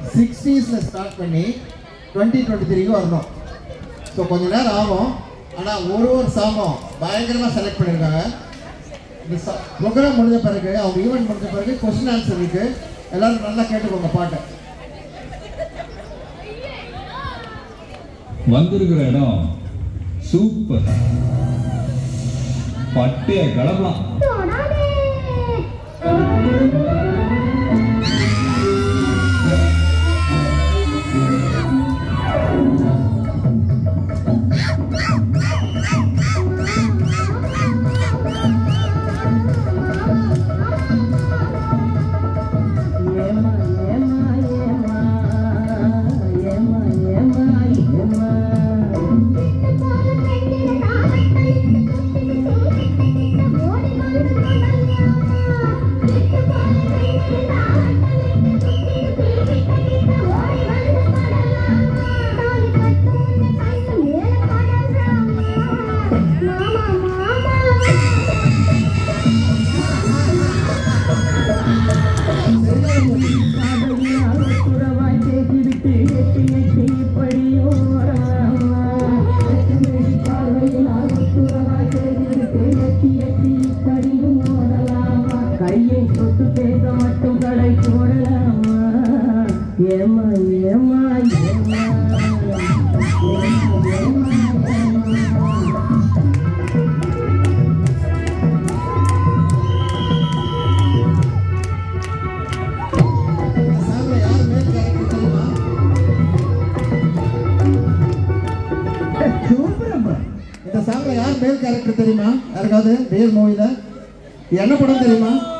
சிக்ஸ்டீஸில் start பண்ணி twenty twenty த்ரீக்கு வரணும் ஸோ கொஞ்ச நேரம் ஆகும் ஆனால் ஒரு ஒரு சாங்கும் பயங்கரமாக செலக்ட் பண்ணியிருக்காங்க இந்த ப்ரோக்ராம் முடிஞ்ச பிறகு அவங்க ஈவெண்ட் முடிஞ்ச பிறகு கொஸ்டின் ஆன்சர் இருக்கு எல்லாரும் நல்லா கேட்டுக்கோங்க பாட்டை வந்திருக்கிற இடம் சூப்பர் பட்டே கிளம்பலாம் கையை தொட்டு பேச மட்டும் கடை போடலாமா ஏமா ஏமா ஏமா இந்த சாங்ல யார் மேல் கேரக்டர் தெரியுமா இந்த சாங்ல யார் மேல் கேரக்டர் தெரியுமா யாருக்காவது ரியல் மூவில என்ன படம் தெரியுமா